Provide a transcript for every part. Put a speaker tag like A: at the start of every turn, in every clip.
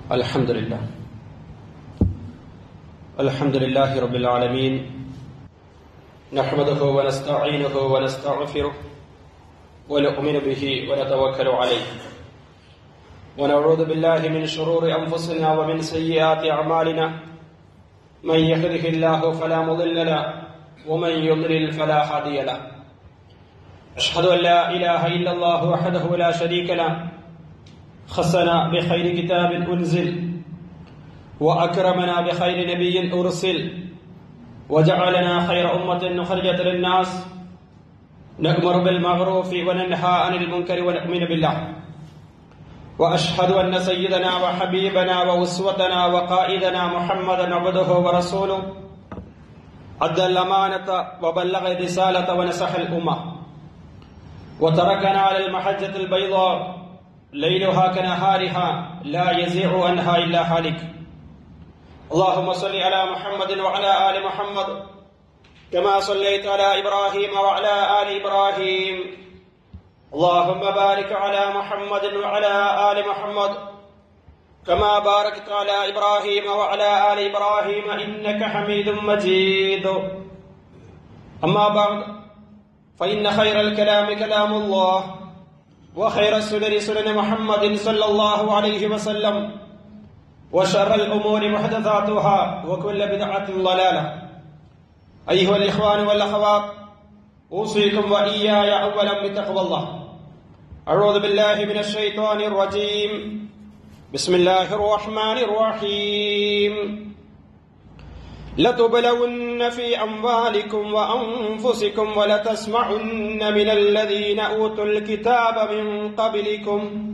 A: الحمد لله الحمد لله رب العالمين نحمده ونستعينه ونستغفره ونؤمن به ونتوكل عليه ونعوذ بالله من شرور انفسنا ومن سيئات اعمالنا من يهده الله فلا مضل له ومن يضلل فلا هادي له اشهد ان لا اله الا الله وحده لا شريك له خصنا بخير كتاب انزل واكرمنا بخير نبي ارسل وجعلنا خير امه خرجت للناس نامر بالمعروف وننهى عن المنكر ونؤمن بالله واشهد ان سيدنا وحبيبنا واسوتنا وقائدنا محمدا عبده ورسوله ادى الامانه وبلغ الرساله ونصح الامه وتركنا على المحجه البيضاء ليلها كنهارها لا يزيغ عنها الا هالك اللهم صل على محمد وعلى ال محمد كما صليت على ابراهيم وعلى ال ابراهيم اللهم بارك على محمد وعلى ال محمد كما باركت على ابراهيم وعلى ال ابراهيم انك حميد مجيد اما بعد فان خير الكلام كلام الله وخير السنن سنن محمد صلى الله عليه وسلم وشر الأمور محدثاتها وكل بدعة ضلالة أيها الإخوان والأخوات أوصيكم وإياي أولا بتقوى الله أعوذ بالله من الشيطان الرجيم بسم الله الرحمن الرحيم لتبلون في أموالكم وأنفسكم ولتسمعن من الذين أوتوا الكتاب من قبلكم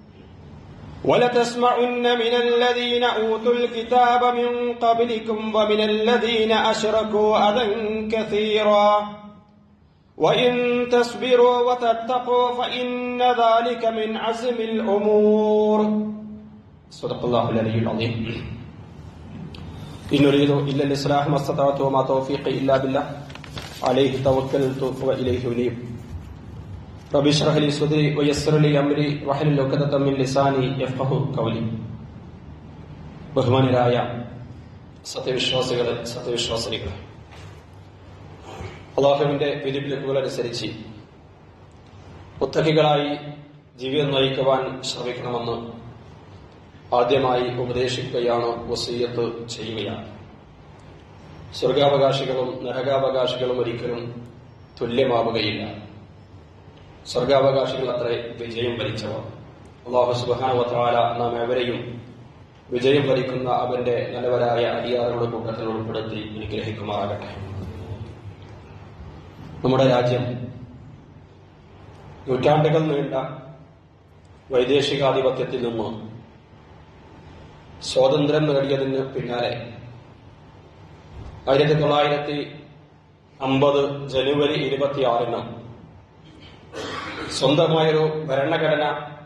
A: ولتسمعن من الذين أوتوا الكتاب من قبلكم ومن الذين أشركوا أذى كثيرا وإن تصبروا وتتقوا فإن ذلك من عزم الأمور صدق الله العلي العظيم إن نريد إلا الإصلاح ما استطعت وما توفيقي إلا بالله عليه توكلت وإليه أنيب رب اشرح لي صدري ويسر لي أمري واحلل عقدة من لساني يفقه قولي ബഹുമാനരായ സത്യവിശ്വാസികളെ സത്യവിശ്വാസിനികളെ അള്ളാഹുവിന്റെ വിധിവിലക്കുകൾ അനുസരിച്ച് മുത്തഹികളായി ജീവിതം നയിക്കുവാൻ ശ്രമിക്കണമെന്ന് ആദ്യമായി ഉപദേശിക്കുകയാണ് വസീയത്ത് ചെയ്യുകയാണ് സ്വർഗാവകാശികളും നരകാവകാശികളും ഒരിക്കലും തുല്യമാവുകയില്ല സ്വർഗാവകാശികൾ അത്ര വിജയം വരിച്ചവർ അള്ളാഹു സുബാനവത്താല നാം എവരെയും വിജയം വരിക്കുന്ന അവന്റെ നല്ലവരായ അടിയാറുകളുടെ കൂട്ടത്തിൽ ഉൾപ്പെടുത്തി അനുഗ്രഹിക്കുമാറാകട്ടെ നമ്മുടെ രാജ്യം നൂറ്റാണ്ടുകൾ നീണ്ട വൈദേശികാധിപത്യത്തിൽ നിന്ന് സ്വാതന്ത്ര്യം നേടിയതിന് പിന്നാലെ ആയിരത്തി തൊള്ളായിരത്തി അമ്പത് ജനുവരി ഇരുപത്തിയാറിന് സ്വന്തമായൊരു ഭരണഘടന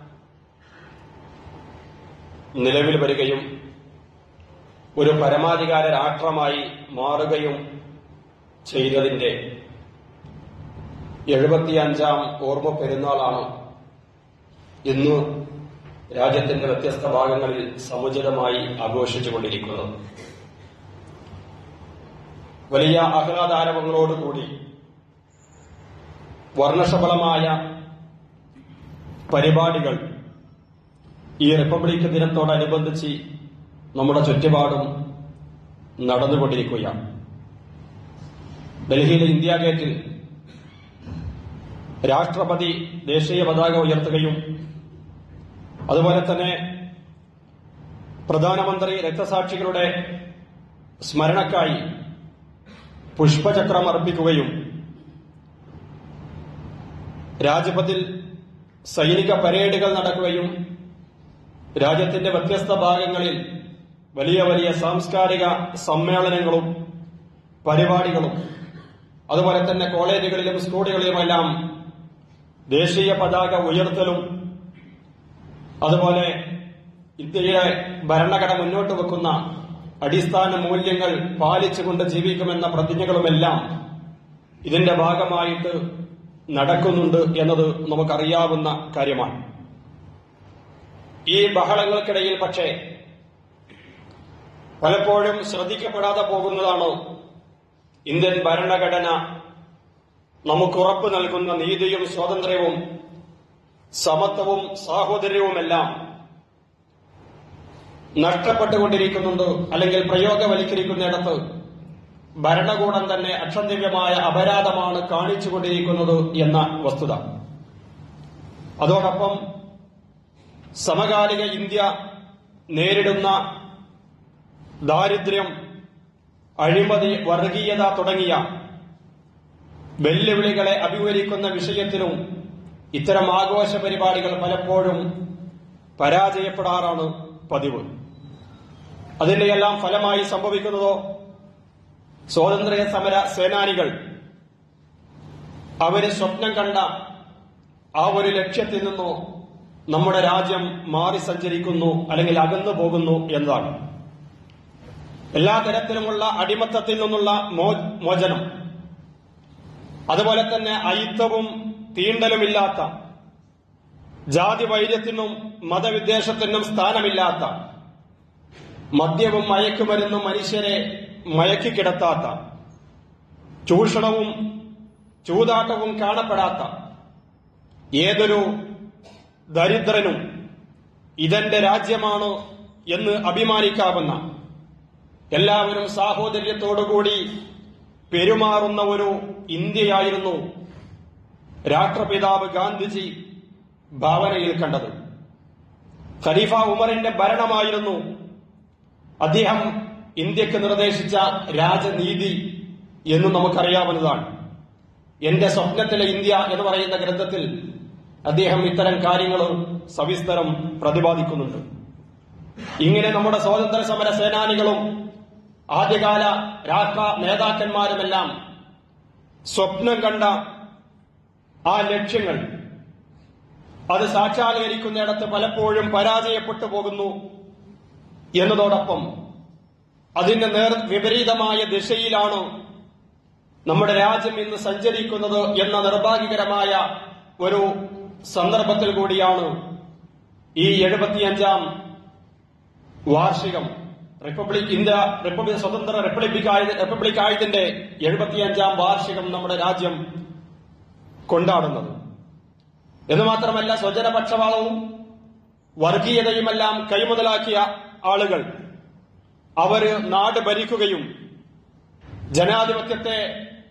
A: നിലവിൽ വരികയും ഒരു പരമാധികാര രാഷ്ട്രമായി മാറുകയും ചെയ്തതിന്റെ എഴുപത്തിയഞ്ചാം ഓർമ്മ പെരുന്നാളാണ് ഇന്ന് രാജ്യത്തിന്റെ വ്യത്യസ്ത ഭാഗങ്ങളിൽ സമുചിതമായി ആഘോഷിച്ചുകൊണ്ടിരിക്കുന്നത് വലിയ ആഹ്ലാദാരവങ്ങളോടുകൂടി വർണ്ണശബളമായ പരിപാടികൾ ഈ റിപ്പബ്ലിക് ദിനത്തോടനുബന്ധിച്ച് നമ്മുടെ ചുറ്റുപാടും നടന്നുകൊണ്ടിരിക്കുകയാണ് ഡൽഹിയിലെ ഇന്ത്യ ഗേറ്റിൽ രാഷ്ട്രപതി ദേശീയ പതാക ഉയർത്തുകയും അതുപോലെ തന്നെ പ്രധാനമന്ത്രി രക്തസാക്ഷികളുടെ സ്മരണക്കായി പുഷ്പചക്രം അർപ്പിക്കുകയും രാജ്പഥിൽ സൈനിക പരേഡുകൾ നടക്കുകയും രാജ്യത്തിന്റെ വ്യത്യസ്ത ഭാഗങ്ങളിൽ വലിയ വലിയ സാംസ്കാരിക സമ്മേളനങ്ങളും പരിപാടികളും അതുപോലെ തന്നെ കോളേജുകളിലും സ്കൂളുകളിലുമെല്ലാം ദേശീയ പതാക ഉയർത്തലും അതുപോലെ ഇന്ത്യയുടെ ഭരണഘടന മുന്നോട്ട് വെക്കുന്ന അടിസ്ഥാന മൂല്യങ്ങൾ പാലിച്ചുകൊണ്ട് ജീവിക്കുമെന്ന പ്രതിജ്ഞകളുമെല്ലാം ഇതിന്റെ ഭാഗമായിട്ട് നടക്കുന്നുണ്ട് എന്നത് നമുക്കറിയാവുന്ന കാര്യമാണ് ഈ ബഹളങ്ങൾക്കിടയിൽ പക്ഷേ പലപ്പോഴും ശ്രദ്ധിക്കപ്പെടാതെ പോകുന്നതാണ് ഇന്ത്യൻ ഭരണഘടന നമുക്ക് ഉറപ്പ് നൽകുന്ന നീതിയും സ്വാതന്ത്ര്യവും സമത്വവും സാഹോദര്യവുമെല്ലാം നഷ്ടപ്പെട്ടുകൊണ്ടിരിക്കുന്നുണ്ട് അല്ലെങ്കിൽ പ്രയോഗവൽക്കരിക്കുന്നിടത്ത് ഭരണകൂടം തന്നെ അക്ഷന്തിവ്യമായ അപരാധമാണ് കാണിച്ചുകൊണ്ടിരിക്കുന്നത് എന്ന വസ്തുത അതോടൊപ്പം സമകാലിക ഇന്ത്യ നേരിടുന്ന ദാരിദ്ര്യം അഴിമതി വർഗീയത തുടങ്ങിയ വെല്ലുവിളികളെ അഭിമുഖീകരിക്കുന്ന വിഷയത്തിലും ഇത്തരം ആഘോഷ പരിപാടികൾ പലപ്പോഴും പരാജയപ്പെടാറാണ് പതിവ് അതിന്റെയെല്ലാം ഫലമായി സംഭവിക്കുന്നതോ സ്വാതന്ത്ര്യ സമര സേനാനികൾ അവര് സ്വപ്നം കണ്ട ആ ഒരു ലക്ഷ്യത്തിൽ നിന്നോ നമ്മുടെ രാജ്യം മാറി സഞ്ചരിക്കുന്നു അല്ലെങ്കിൽ അകന്നു പോകുന്നു എന്നതാണ് എല്ലാ തരത്തിലുമുള്ള അടിമത്തത്തിൽ നിന്നുള്ള മോ- മോചനം അതുപോലെ തന്നെ അയിത്തവും തീണ്ടലുമില്ലാത്ത ജാതി വൈര്യത്തിനും മതവിദ്വേഷത്തിനും സ്ഥാനമില്ലാത്ത മദ്യവും മയക്കുമരുന്നും മനുഷ്യരെ മയക്കിക്കിടത്താത്ത ചൂഷണവും ചൂതാട്ടവും കാണപ്പെടാത്ത ഏതൊരു ദരിദ്രനും ഇതെന്റെ രാജ്യമാണ് എന്ന് അഭിമാനിക്കാവുന്ന എല്ലാവരും സാഹോദര്യത്തോടുകൂടി പെരുമാറുന്ന ഒരു ഇന്ത്യയായിരുന്നു രാഷ്ട്രപിതാവ് ഗാന്ധിജി ഭാവനയിൽ കണ്ടത് ഖലീഫ ഉമറിന്റെ ഭരണമായിരുന്നു അദ്ദേഹം ഇന്ത്യക്ക് നിർദ്ദേശിച്ച രാജനീതി എന്ന് നമുക്കറിയാവുന്നതാണ് എന്റെ സ്വപ്നത്തിലെ ഇന്ത്യ എന്ന് പറയുന്ന ഗ്രന്ഥത്തിൽ അദ്ദേഹം ഇത്തരം കാര്യങ്ങൾ സവിസ്തരം പ്രതിപാദിക്കുന്നുണ്ട് ഇങ്ങനെ നമ്മുടെ സ്വാതന്ത്ര്യ സമര സേനാനികളും ആദ്യകാല രാഷ്ട്ര നേതാക്കന്മാരുമെല്ലാം സ്വപ്നം കണ്ട ആ ലക്ഷ്യങ്ങൾ അത് സാക്ഷാത്കരിക്കുന്നിടത്ത് പലപ്പോഴും പരാജയപ്പെട്ടു പോകുന്നു എന്നതോടൊപ്പം അതിന്റെ നേർ വിപരീതമായ ദിശയിലാണ് നമ്മുടെ രാജ്യം ഇന്ന് സഞ്ചരിക്കുന്നത് എന്ന നിർഭാഗ്യകരമായ ഒരു സന്ദർഭത്തിൽ കൂടിയാണ് ഈ എഴുപത്തിയഞ്ചാം വാർഷികം റിപ്പബ്ലിക് ഇന്ത്യ റിപ്പബ്ലിക് സ്വതന്ത്ര റിപ്പബ്ലിക് ആയത് റിപ്പബ്ലിക് ആയതിന്റെ എഴുപത്തിയഞ്ചാം വാർഷികം നമ്മുടെ രാജ്യം കൊണ്ടാടുന്നത് എന്ന് മാത്രമല്ല സ്വജനപക്ഷപാതവും വർഗീയതയുമെല്ലാം കൈമുതലാക്കിയ ആളുകൾ അവര് നാട് ഭരിക്കുകയും ജനാധിപത്യത്തെ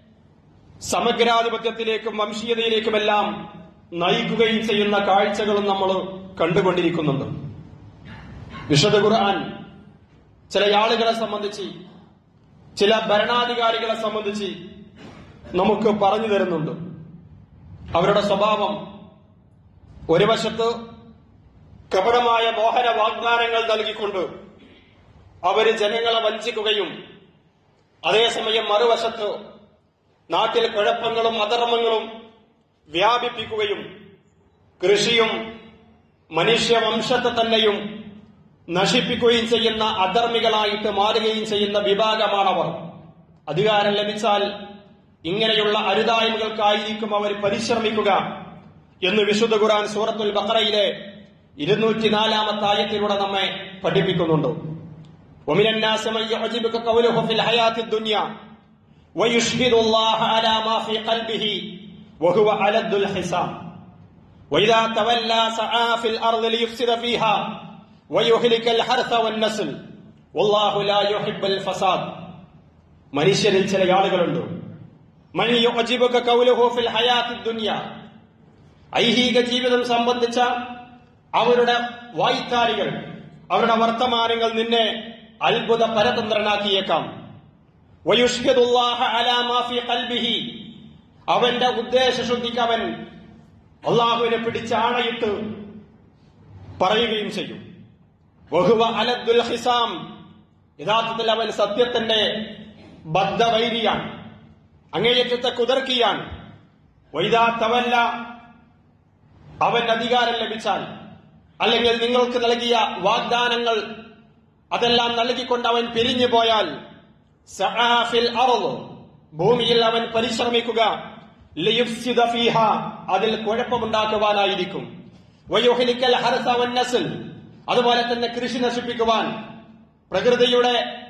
A: സമഗ്രാധിപത്യത്തിലേക്കും വംശീയതയിലേക്കുമെല്ലാം നയിക്കുകയും ചെയ്യുന്ന കാഴ്ചകളും നമ്മൾ കണ്ടുകൊണ്ടിരിക്കുന്നുണ്ട് വിശുദ്ധ ഖുർആൻ ചില ആളുകളെ സംബന്ധിച്ച് ചില ഭരണാധികാരികളെ സംബന്ധിച്ച് നമുക്ക് പറഞ്ഞു തരുന്നുണ്ട് അവരുടെ സ്വഭാവം ഒരു വശത്ത് കപടമായ മോഹന വാഗ്ദാനങ്ങൾ നൽകിക്കൊണ്ട് അവര് ജനങ്ങളെ വഞ്ചിക്കുകയും അതേസമയം മറുവശത്ത് നാട്ടിൽ കുഴപ്പങ്ങളും അധർമ്മങ്ങളും വ്യാപിപ്പിക്കുകയും കൃഷിയും മനുഷ്യവംശത്തെ തന്നെയും നശിപ്പിക്കുകയും ചെയ്യുന്ന അധർമ്മികളായിട്ട് മാറുകയും ചെയ്യുന്ന വിഭാഗമാണവർ അധികാരം ലഭിച്ചാൽ ഇങ്ങനെയുള്ള അരുതായ്മകൾക്കായിരിക്കും അവർ പരിശ്രമിക്കുക എന്ന് വിശുദ്ധ ഖുർആൻ സൂറത്തുൽ ബഖറയിലെ ഇരുന്നൂറ്റിനാലാമത്തെ ആയത്തിലൂടെ നമ്മെ പഠിപ്പിക്കുന്നുണ്ട് ومن الناس من يعجبك قوله في الحياة الدنيا ويشهد الله على ما في قلبه وهو ألد الحساب وإذا تولى سعى في الأرض ليفسد فيها ويهلك الحرث والنسل والله لا يحب الفساد മനുഷ്യരിൽ ചില ആളുകളുണ്ട് മൻ യുഅജിബുക ഖൗലുഹു ഫിൽ ഹയാത്തി ദുനിയ ഐഹിക ജീവിതം സംബന്ധിച്ച അവരുടെ വായ്ത്താരികൾ അവരുടെ വർത്തമാനങ്ങൾ നിന്നെ അത്ഭുത പരതന്ത്രനാക്കിയേക്കാം വയുഷ്ഹിദുല്ലാഹ അലാ മാ ഫീ ഖൽബിഹി അവന്റെ ഉദ്ദേശശുദ്ധിക്ക് അവൻ അള്ളാഹുവിനെ പിടിച്ച് ആണയിട്ട് പറയുകയും ചെയ്യും വഹുവ അലദ്ദുൽ ഹിസാം യഥാർത്ഥത്തിൽ അവൻ സത്യത്തിന്റെ ബദ്ധവൈരിയാണ് അങ്ങേയറ്റത്തെ കുതിർക്കിയാണ് വൈദാ തവല്ല അവൻ അധികാരം ലഭിച്ചാൽ അല്ലെങ്കിൽ നിങ്ങൾക്ക് നൽകിയ വാഗ്ദാനങ്ങൾ അതെല്ലാം നൽകിക്കൊണ്ട് അവൻ പിരിഞ്ഞു പോയാൽ സആഫിൽ അർള് ഭൂമിയിൽ അവൻ പരിശ്രമിക്കുക ലിയുഫ്സിദ ഫീഹ അതിൽ കുഴപ്പമുണ്ടാക്കുവാനായിരിക്കും വയുഹ്ലിക്കൽ ഹർസ വന്നസ്ൽ അതുപോലെ തന്നെ കൃഷി നശിപ്പിക്കുവാൻ പ്രകൃതിയുടെ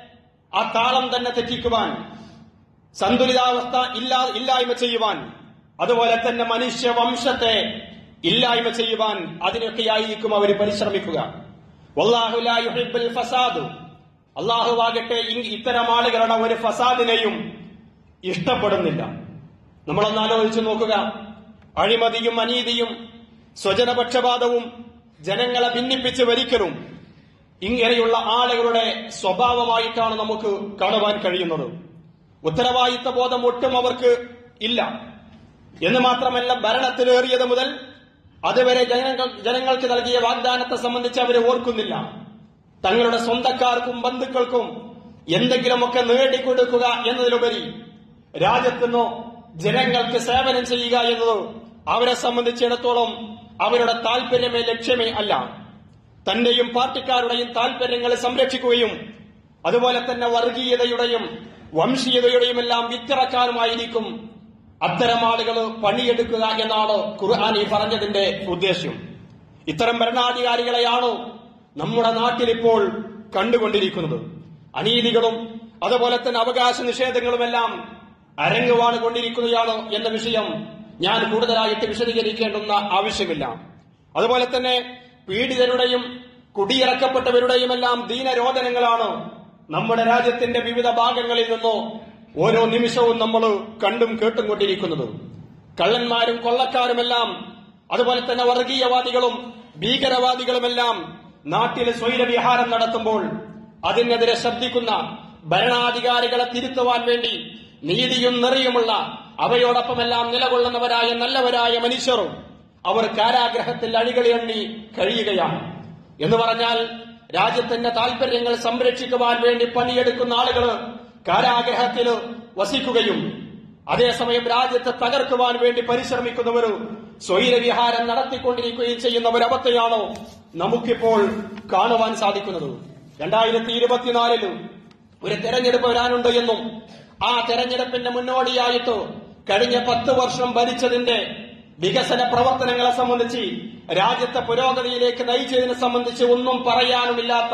A: ആ താളം തന്നെ തെറ്റിക്കുവാൻ സന്തുലിതാവസ്ഥ ഇല്ലാ ഇല്ലായ്മ ചെയ്യുവാൻ അതുപോലെ തന്നെ മനുഷ്യ വംശത്തെ ഇല്ലായ്മ ചെയ്യുവാൻ അതിനൊക്കെയായിരിക്കും അവർ പരിശ്രമിക്കുക വല്ലാഹു ലാ യുഹിബ്ബുൽ ഫസാദ് അള്ളാഹുവാകട്ടെ ഇ- ഇത്തരം ആളുകളുടെ ഒരു ഫസാദിനെയും ഇഷ്ടപ്പെടുന്നില്ല നമ്മളൊന്ന് ആലോചിച്ചു നോക്കുക അഴിമതിയും അനീതിയും സ്വജനപക്ഷപാതവും ജനങ്ങളെ ഭിന്നിപ്പിച്ച് ഭരിക്കലും ഇങ്ങനെയുള്ള ആളുകളുടെ സ്വഭാവമായിട്ടാണ് നമുക്ക് കാണുവാൻ കഴിയുന്നത് ഉത്തരവാദിത്ത ബോധം ഒട്ടും അവർക്ക് ഇല്ല എന്ന് മാത്രമല്ല ഭരണത്തിലേറിയത് മുതൽ അതുവരെ ജനങ്ങൾ ജനങ്ങൾക്ക് നൽകിയ വാഗ്ദാനത്തെ സംബന്ധിച്ച് അവർ ഓർക്കുന്നില്ല തങ്ങളുടെ സ്വന്തക്കാർക്കും ബന്ധുക്കൾക്കും എന്തെങ്കിലുമൊക്കെ നേടിക്കൊടുക്കുക എന്നതിലുപരി രാജ്യത്തിനോ ജനങ്ങൾക്ക് സേവനം ചെയ്യുക എന്നത് അവരെ സംബന്ധിച്ചിടത്തോളം അവരുടെ താല്പര്യമേ ലക്ഷ്യമേ അല്ല തന്റെയും പാർട്ടിക്കാരുടെയും താല്പര്യങ്ങളെ സംരക്ഷിക്കുകയും അതുപോലെ തന്നെ വർഗീയതയുടെയും വംശീയതയുടെയും എല്ലാം വിത്തിറക്കാനുമായിരിക്കും അത്തരം ആളുകൾ പണിയെടുക്കുക എന്നാണ് ഖുർആൻ ഈ പറഞ്ഞതിന്റെ ഉദ്ദേശ്യം ഇത്തരം ഭരണാധികാരികളെയാണ് നമ്മുടെ നാട്ടിൽ ഇപ്പോൾ കണ്ടുകൊണ്ടിരിക്കുന്നത് അനീതികളും അതുപോലെ തന്നെ അവകാശ നിഷേധങ്ങളുമെല്ലാം അരങ്ങുവാണ് കൊണ്ടിരിക്കുകയാണ് എന്ന വിഷയം ഞാൻ കൂടുതലായിട്ട് വിശദീകരിക്കേണ്ടുന്ന ആവശ്യമില്ല അതുപോലെ തന്നെ പീഡിതരുടെയും കുടിയിറക്കപ്പെട്ടവരുടെയും എല്ലാം ദീനരോധനങ്ങളാണ് നമ്മുടെ രാജ്യത്തിന്റെ വിവിധ ഭാഗങ്ങളിൽ നിന്നോ ഓരോ നിമിഷവും നമ്മൾ കണ്ടും കേട്ടും കൊണ്ടിരിക്കുന്നത് കള്ളന്മാരും കൊള്ളക്കാരുമെല്ലാം അതുപോലെ തന്നെ വർഗീയവാദികളും ഭീകരവാദികളുമെല്ലാം നാട്ടിൽ സ്വൈരവിഹാരം നടത്തുമ്പോൾ അതിനെതിരെ ശബ്ദിക്കുന്ന ഭരണാധികാരികളെ തിരുത്തുവാൻ വേണ്ടി നീതിയും നിറയുമുള്ള അവയോടൊപ്പമെല്ലാം നിലകൊള്ളുന്നവരായ നല്ലവരായ മനുഷ്യരും അവർ കാരാഗ്രഹത്തിൽ അഴികളി എണ്ണി കഴിയുകയാണ് എന്ന് പറഞ്ഞാൽ രാജ്യത്തിന്റെ താൽപര്യങ്ങൾ സംരക്ഷിക്കുവാൻ വേണ്ടി പണിയെടുക്കുന്ന ആളുകൾ കാരാഗ്രഹത്തിൽ വസിക്കുകയും അതേസമയം രാജ്യത്തെ തകർക്കുവാൻ വേണ്ടി പരിശ്രമിക്കുന്നവർ സ്വൈരവിഹാരം നടത്തിക്കൊണ്ടിരിക്കുകയും ചെയ്യുന്ന ഒരവസ്ഥയാണോ നമുക്കിപ്പോൾ കാണുവാൻ സാധിക്കുന്നത് രണ്ടായിരത്തി ഇരുപത്തിനാലിലും ഒരു തെരഞ്ഞെടുപ്പ് വരാനുണ്ട് എന്നും ആ തെരഞ്ഞെടുപ്പിന്റെ മുന്നോടിയായിട്ട് കഴിഞ്ഞ പത്ത് വർഷം ഭരിച്ചതിന്റെ വികസന പ്രവർത്തനങ്ങളെ സംബന്ധിച്ച് രാജ്യത്തെ പുരോഗതിയിലേക്ക് നയിച്ചതിനെ സംബന്ധിച്ച് ഒന്നും പറയാനുമില്ലാത്ത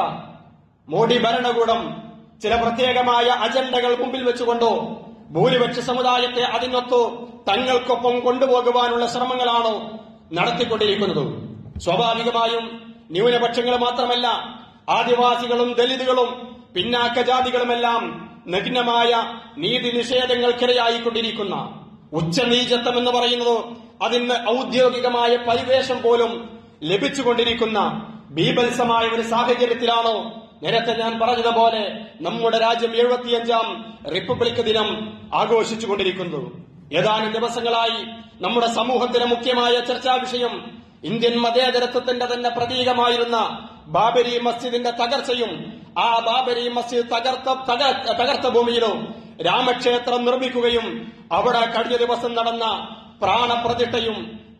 A: മോഡി ഭരണകൂടം ചില പ്രത്യേകമായ അജണ്ടകൾ മുമ്പിൽ വെച്ചുകൊണ്ടോ ഭൂരിപക്ഷ സമുദായത്തെ അതിനൊത്തു തങ്ങൾക്കൊപ്പം കൊണ്ടുപോകുവാനുള്ള ശ്രമങ്ങളാണോ നടത്തിക്കൊണ്ടിരിക്കുന്നത് സ്വാഭാവികമായും ന്യൂനപക്ഷങ്ങൾ മാത്രമല്ല ആദിവാസികളും ദലിതുകളും പിന്നാക്ക ജാതികളുമെല്ലാം നഗ്നമായ നീതി നിഷേധങ്ങൾക്കിരയായിക്കൊണ്ടിരിക്കുന്ന ഉച്ചനീചത്വം എന്ന് പറയുന്നത് അതിന് ഔദ്യോഗികമായ പരിവേഷം പോലും ലഭിച്ചുകൊണ്ടിരിക്കുന്ന ബീഭത്സമായ ഒരു സാഹചര്യത്തിലാണോ നേരത്തെ ഞാൻ പറഞ്ഞതുപോലെ നമ്മുടെ രാജ്യം എഴുപത്തിയഞ്ചാം റിപ്പബ്ലിക് ദിനം ആഘോഷിച്ചുകൊണ്ടിരിക്കുന്നത് ഏതാനും ദിവസങ്ങളായി നമ്മുടെ സമൂഹത്തിലെ മുഖ്യമായ ചർച്ചാ വിഷയം ഇന്ത്യൻ മതേതരത്വത്തിന്റെ തന്നെ പ്രതീകമായിരുന്ന ബാബരി മസ്ജിദിന്റെ തകർച്ചയും ആ ബാബരി മസ്ജിദ് തകർത്ത തകർ- തകർത്ത ഭൂമിയിലും രാമക്ഷേത്രം നിർമ്മിക്കുകയും അവിടെ കഴിഞ്ഞ ദിവസം നടന്ന പ്രാണപ്രതിഷ്ഠയും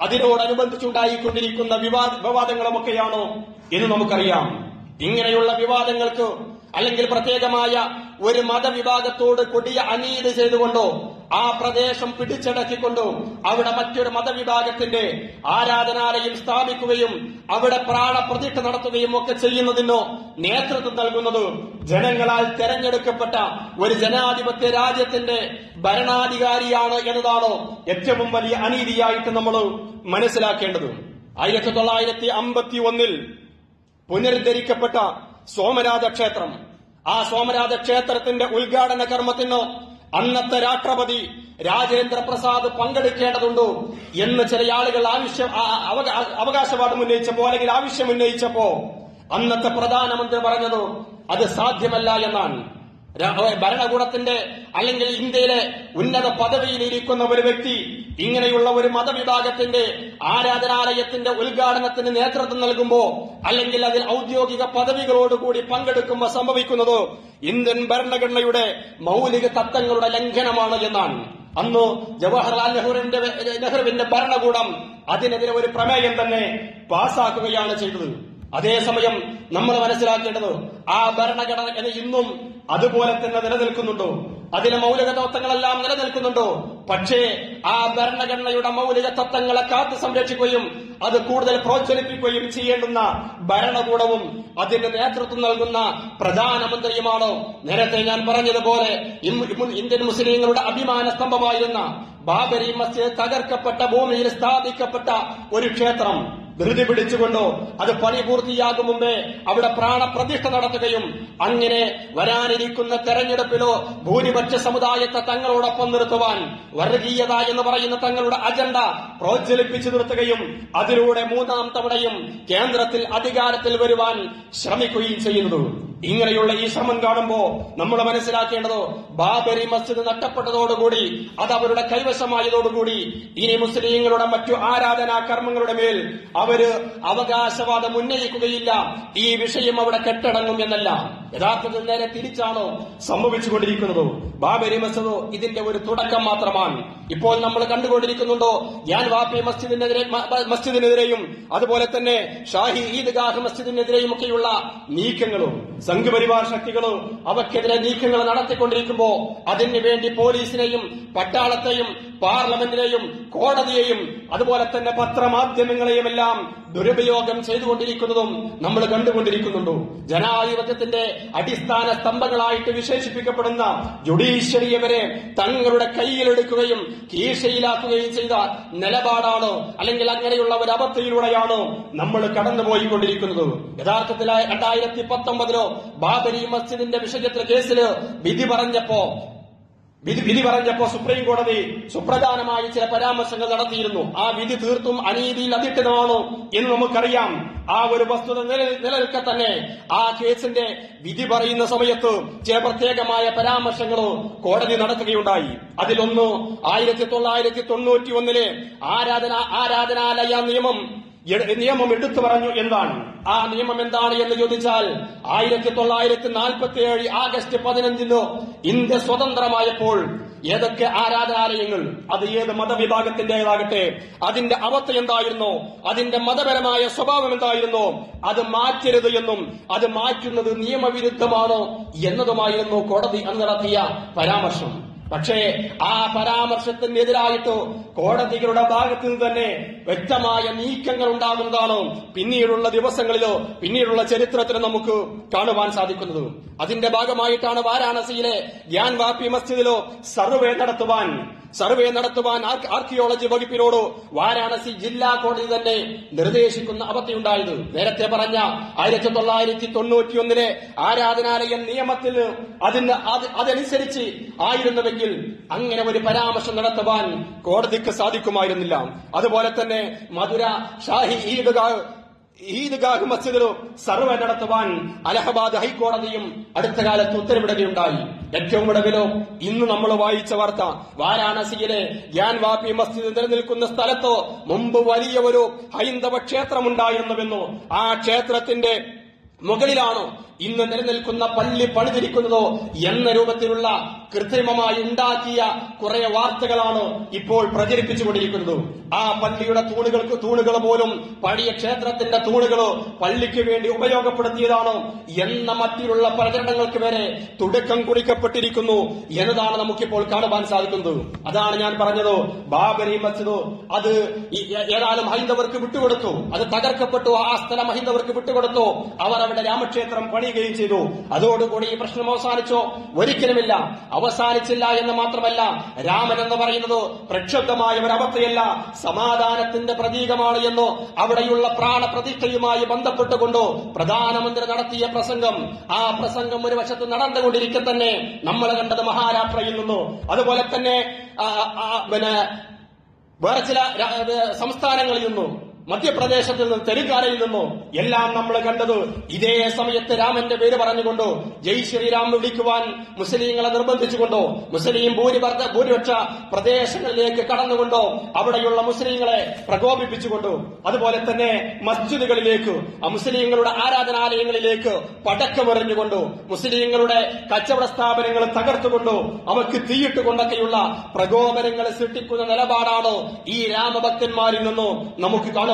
A: അതിനോടനുബന്ധിച്ചുണ്ടായിക്കൊണ്ടിരിക്കുന്ന വിവാദ വിവാദങ്ങളുമൊക്കെയാണോ എന്ന് നമുക്കറിയാം ഇങ്ങനെയുള്ള വിവാദങ്ങൾക്ക് അല്ലെങ്കിൽ പ്രത്യേകമായ ഒരു മതവിഭാഗത്തോട് കൊടിയ അനീതി ചെയ്തുകൊണ്ടോ ആ പ്രദേശം പിടിച്ചടക്കിക്കൊണ്ടോ അവിടെ മറ്റൊരു മതവിഭാഗത്തിന്റെ ആരാധനാലയം സ്ഥാപിക്കുകയും അവിടെ പ്രാണപ്രതിഷ്ഠ നടത്തുകയും ഒക്കെ ചെയ്യുന്നതിനോ നേതൃത്വം നൽകുന്നത് ജനങ്ങളാൽ തെരഞ്ഞെടുക്കപ്പെട്ട ഒരു ജനാധിപത്യ രാജ്യത്തിന്റെ ഭരണാധികാരിയാണ് എന്നതാണോ ഏറ്റവും വലിയ അനീതിയായിട്ട് നമ്മൾ മനസ്സിലാക്കേണ്ടത് ആയിരത്തി തൊള്ളായിരത്തി അമ്പത്തി ഒന്നിൽ പുനരുദ്ധരിക്കപ്പെട്ട സോമനാഥ ക്ഷേത്രം ആ സോമനാഥ ക്ഷേത്രത്തിന്റെ ഉദ്ഘാടന കർമ്മത്തിന് അന്നത്തെ രാഷ്ട്രപതി രാജേന്ദ്ര പ്രസാദ് പങ്കെടുക്കേണ്ടതുണ്ടോ എന്ന് ചില ആളുകൾ ആവശ്യം ആ- ആ- അവകാ- അവകാശവാദം ഉന്നയിച്ചപ്പോ അല്ലെങ്കിൽ ആവശ്യം ഉന്നയിച്ചപ്പോ അന്നത്തെ പ്രധാനമന്ത്രി പറഞ്ഞത് അത് സാധ്യമല്ല എന്നാണ് രാ- ഭരണകൂടത്തിന്റെ അല്ലെങ്കിൽ ഇന്ത്യയിലെ ഉന്നത പദവിയിൽ ഇരിക്കുന്ന ഒരു വ്യക്തി ഇങ്ങനെയുള്ള ഒരു മതവിഭാഗത്തിന്റെ ആരാധനാലയത്തിന്റെ ഉദ്ഘാടനത്തിന് നേതൃത്വം നൽകുമ്പോ അല്ലെങ്കിൽ അതിൽ ഔദ്യോഗിക പദവികളോടുകൂടി പങ്കെടുക്കുമ്പോൾ സംഭവിക്കുന്നത് ഇന്ത്യൻ ഭരണഘടനയുടെ മൗലിക തത്വങ്ങളുടെ ലംഘനമാണ് എന്നാണ് അന്ന് ജവഹർലാൽ നെഹ്റുവിന്റെ നെഹ്റുവിന്റെ ഭരണകൂടം അതിനെതിരെ ഒരു പ്രമേയം തന്നെ പാസാക്കുകയാണ് ചെയ്തത് അതേസമയം നമ്മൾ മനസ്സിലാക്കേണ്ടത് ആ ഭരണഘടന എന്ന ഇന്നും അതുപോലെ തന്നെ നിലനിൽക്കുന്നുണ്ടോ അതിലെ മൗലിക തത്വങ്ങളെല്ലാം നിലനിൽക്കുന്നുണ്ടോ പക്ഷേ ആ ഭരണഘടനയുടെ മൗലിക തത്വങ്ങളെ കാത്തു സംരക്ഷിക്കുകയും അത് കൂടുതൽ പ്രോത്സാഹിപ്പിക്കുകയും ചെയ്യേണ്ടുന്ന ഭരണകൂടവും അതിന് നേതൃത്വം നൽകുന്ന പ്രധാനമന്ത്രിയുമാണോ നേരത്തെ ഞാൻ പറഞ്ഞതുപോലെ ഇം- ഇം- ഇന്ത്യൻ മുസ്ലിങ്ങളുടെ അഭിമാന സ്തംഭമായിരുന്ന ബാബരി മസ്ജിദ് തകർക്കപ്പെട്ട ഭൂമിയിൽ സ്ഥാപിക്കപ്പെട്ട ഒരു ക്ഷേത്രം ധൃതി പിടിച്ചുകൊണ്ടോ അത് പണി പൂർത്തിയാകും മുമ്പേ അവിടെ പ്രാണപ്രതിഷ്ഠ നടത്തുകയും അങ്ങനെ വരാനിരിക്കുന്ന തെരഞ്ഞെടുപ്പിലോ ഭൂരിപക്ഷ സമുദായത്തെ തങ്ങളോടൊപ്പം നിർത്തുവാൻ വർഗീയത എന്ന് പറയുന്ന തങ്ങളുടെ അജണ്ട പ്രോജ്വലിപ്പിച്ചു നിർത്തുകയും അതിലൂടെ മൂന്നാം തവണയും കേന്ദ്രത്തിൽ അധികാരത്തിൽ വരുവാൻ ശ്രമിക്കുകയും ചെയ്യുന്നു ഇങ്ങനെയുള്ള ഈ ശ്രമം കാണുമ്പോ നമ്മൾ മനസ്സിലാക്കേണ്ടത് ബാബരി മസ്ജിദ് നഷ്ടപ്പെട്ടതോടുകൂടി അത് അവരുടെ കൈവശമായതോടുകൂടി ഇനി മുസ്ലിങ്ങളുടെ മറ്റു ആരാധനാ കർമ്മങ്ങളുടെ മേൽ അവര് അവകാശവാദം ഉന്നയിക്കുകയില്ല ഈ വിഷയം അവിടെ കെട്ടടങ്ങും എന്നല്ല യഥാർത്ഥത്തിൽ നേരെ തിരിച്ചാണോ സംഭവിച്ചുകൊണ്ടിരിക്കുന്നത് ബാബരി മസ്ജിദ് ഇതിന്റെ ഒരു തുടക്കം മാത്രമാണ് ഇപ്പോൾ നമ്മൾ കണ്ടുകൊണ്ടിരിക്കുന്നുണ്ടോ ഞാൻ വാപ്പി മസ്ജിദിനെതിരെ മ- മ- മസ്ജിദിനെതിരെയും അതുപോലെ തന്നെ ഷാഹി ഈദ്ഗാഹ് മസ്ജിദിനെതിരെയും ഒക്കെയുള്ള നീക്കങ്ങളും സംഘപരിവാർ ശക്തികളോ അവക്കെതിരെ നീക്കങ്ങൾ നടത്തിക്കൊണ്ടിരിക്കുമ്പോ അതിനു വേണ്ടി പോലീസിനെയും പട്ടാളത്തെയും പാർലമെന്റിനെയും കോടതിയെയും അതുപോലെ തന്നെ പത്രമാധ്യമങ്ങളെയും എല്ലാം ദുരുപയോഗം ചെയ്തുകൊണ്ടിരിക്കുന്നതും നമ്മൾ കണ്ടുകൊണ്ടിരിക്കുന്നുണ്ടോ ജനാധിപത്യത്തിന്റെ അടിസ്ഥാന സ്തംഭങ്ങളായിട്ട് വിശേഷിപ്പിക്കപ്പെടുന്ന ജുഡീഷ്യറിയെ വരെ തങ്ങളുടെ കയ്യിലെടുക്കുകയും കീശയിലാക്കുകയും ചെയ്ത നിലപാടാണ് അല്ലെങ്കിൽ അങ്ങനെയുള്ള ഒരു അബദ്ധയിലൂടെയാണ് നമ്മൾ കടന്നുപോയിക്കൊണ്ടിരിക്കുന്നത് യഥാർത്ഥത്തിൽ രണ്ടായിരത്തി പത്തൊമ്പതിലോ ബാബരി മസ്ജിദിന്റെ വിഷയത്തിൽ കേസില് വിധി പറഞ്ഞപ്പോ വിധി വിധി പറഞ്ഞപ്പോ സുപ്രീം കോടതി സുപ്രധാനമായ ചില പരാമർശങ്ങൾ നടത്തിയിരുന്നു ആ വിധി തീർത്തും അനീതിയിൽ അധിഷ്ഠിതമാണോ എന്ന് നമുക്കറിയാം ആ ഒരു വസ്തുത നില- നിലനിൽക്കെ തന്നെ ആ കേസിന്റെ വിധി പറയുന്ന സമയത്ത് ചില പ്രത്യേകമായ പരാമർശങ്ങളോ കോടതി നടത്തുകയുണ്ടായി അതിലൊന്ന് ആയിരത്തി തൊള്ളായിരത്തി തൊണ്ണൂറ്റി ഒന്നിലെ ആരാധന ആരാധനാലയ നിയമം എ- നിയമം എടുത്തു പറഞ്ഞു എന്താണ് ആ നിയമം എന്താണ് എന്ന് ചോദിച്ചാൽ ആയിരത്തി തൊള്ളായിരത്തി നാൽപ്പത്തി ഏഴ് ആഗസ്റ്റ് പതിനഞ്ചിന് ഇന്ത്യ സ്വതന്ത്രമായപ്പോൾ ഏതൊക്കെ ആരാധനാലയങ്ങൾ അത് ഏത് മതവിഭാഗത്തിന്റേതാകട്ടെ അതിന്റെ അവസ്ഥ എന്തായിരുന്നോ അതിന്റെ മതപരമായ സ്വഭാവം എന്തായിരുന്നോ അത് മാറ്റരുത് എന്നും അത് മാറ്റുന്നത് നിയമവിരുദ്ധമാണോ എന്നതുമായിരുന്നു കോടതി അന്ന് നടത്തിയ പരാമർശം പക്ഷേ ആ പരാമർശത്തിനെതിരായിട്ട് കോടതികളുടെ ഭാഗത്ത് നിന്ന് തന്നെ വ്യക്തമായ നീക്കങ്ങൾ ഉണ്ടാകുന്നതാണോ പിന്നീടുള്ള ദിവസങ്ങളിലോ പിന്നീടുള്ള ചരിത്രത്തിൽ നമുക്ക് കാണുവാൻ സാധിക്കുന്നത് അതിന്റെ ഭാഗമായിട്ടാണ് വാരാണസിയിലെ ഗ്യാൻ വാപ്പി മസ്ജിദിലോ സർവേ നടത്തുവാൻ സർവേ നടത്തുവാൻ ആർക്ക് ആർക്കിയോളജി വകുപ്പിനോട് വാരാണസി ജില്ലാ കോടതി തന്നെ നിർദ്ദേശിക്കുന്ന അവസ്ഥയുണ്ടായത് നേരത്തെ പറഞ്ഞ ആയിരത്തി തൊള്ളായിരത്തി തൊണ്ണൂറ്റിയൊന്നിലെ ആരാധനാലയ നിയമത്തിൽ അതിന് അത് അതനുസരിച്ച് ആയിരുന്നുവെങ്കിൽ അങ്ങനെ ഒരു പരാമർശം നടത്തുവാൻ കോടതിക്ക് സാധിക്കുമായിരുന്നില്ല അതുപോലെ തന്നെ മധുര ഷാഹി ഈദ്ഗാഹ് ഈദ്ഗാഹ് മസ്ജിദിലോ സർവേ നടത്തുവാൻ അലഹബാദ് ഹൈക്കോടതിയും അടുത്ത കാലത്ത് ഉത്തരവിടുകയുണ്ടായി ഏറ്റവും ഒടുവിലോ ഇന്ന് നമ്മൾ വായിച്ച വാർത്ത വാരാണസിയിലെ ഗ്യാൻ വാപ്പി മസ്ജിദ് നിലനിൽക്കുന്ന സ്ഥലത്തോ മുമ്പ് വലിയ ഒരു ഹൈന്ദവ ക്ഷേത്രമുണ്ടായിരുന്നുവെന്നോ ആ ക്ഷേത്രത്തിന്റെ മുകളിലാണോ ഇന്ന് നിലനിൽക്കുന്ന പള്ളി പണിതിരിക്കുന്നതോ എന്ന രൂപത്തിലുള്ള കൃത്രിമമായി ഉണ്ടാക്കിയ കുറെ വാർത്തകളാണ് ഇപ്പോൾ പ്രചരിപ്പിച്ചുകൊണ്ടിരിക്കുന്നത് ആ പള്ളിയുടെ തൂണുകൾക്ക് തൂണുകൾ പോലും പഴയ ക്ഷേത്രത്തിന്റെ തൂണുകളോ പള്ളിക്ക് വേണ്ടി ഉപയോഗപ്പെടുത്തിയതാണോ എന്ന മറ്റുള്ള പ്രചരണങ്ങൾക്ക് വരെ തുടക്കം കുറിക്കപ്പെട്ടിരിക്കുന്നു എന്നതാണ് നമുക്കിപ്പോൾ കാണുവാൻ സാധിക്കുന്നത് അതാണ് ഞാൻ പറഞ്ഞത് ബാബരി മസ്ജിദ് അത് ഈ- ഏതാനും ഹൈന്ദവർക്ക് വിട്ടുകൊടുത്തു അത് തകർക്കപ്പെട്ടു ആ സ്ഥലം ഹൈന്ദവർക്ക് വിട്ടുകൊടുത്തു അവർ അവിടെ രാമക്ഷേത്രം പണിയുകയും ചെയ്തു അതോടുകൂടി ഈ പ്രശ്നം അവസാനിച്ചോ ഒരിക്കലുമില്ല അവസാനിച്ചില്ല എന്ന് മാത്രമല്ല രാമൻ എന്ന് പറയുന്നത് പ്രക്ഷുബ്ധമായ ഒരു അവസ്ഥയല്ല സമാധാനത്തിന്റെ പ്രതീകമാണ് എന്നോ അവിടെയുള്ള പ്രാണപ്രതിഷ്ഠയുമായി ബന്ധപ്പെട്ടുകൊണ്ടോ പ്രധാനമന്ത്രി നടത്തിയ പ്രസംഗം ആ പ്രസംഗം ഒരു വശത്ത് നടന്നുകൊണ്ടിരിക്കെ തന്നെ നമ്മൾ കണ്ടത് മഹാരാഷ്ട്രയിൽ നിന്നോ അതുപോലെ തന്നെ ആ, ആ, പിന്നെ വേറെ ചില രാ- ഏ, സംസ്ഥാനങ്ങളിൽ നിന്നും മധ്യപ്രദേശത്ത് നിന്നും തെലുങ്കാനയിൽ നിന്നും എല്ലാം നമ്മൾ കണ്ടത് ഇതേ സമയത്ത് രാമന്റെ പേര് പറഞ്ഞുകൊണ്ടോ ജയ് ശ്രീരാം എന്ന് വിളിക്കുവാൻ മുസ്ലിങ്ങളെ നിർബന്ധിച്ചുകൊണ്ടോ മുസ്ലിം ഭൂരിപക്ഷ ഭൂരിപക്ഷ പ്രദേശങ്ങളിലേക്ക് കടന്നുകൊണ്ടോ അവിടെയുള്ള മുസ്ലിങ്ങളെ പ്രകോപിപ്പിച്ചുകൊണ്ടോ അതുപോലെ തന്നെ മസ്ജിദുകളിലേക്ക് ആ മുസ്ലിങ്ങളുടെ ആരാധനാലയങ്ങളിലേക്ക് പടക്കമെറിഞ്ഞുകൊണ്ടോ മുസ്ലിങ്ങളുടെ കച്ചവട സ്ഥാപനങ്ങൾ തകർത്തുകൊണ്ടോ അവർക്ക് തീയിട്ടുകൊണ്ടൊക്കെയുള്ള പ്രകോപനങ്ങൾ സൃഷ്ടിക്കുന്ന നിലപാടാണോ ഈ രാമഭക്തന്മാരിൽ നിന്നോ നമുക്ക് കാണുവാൻ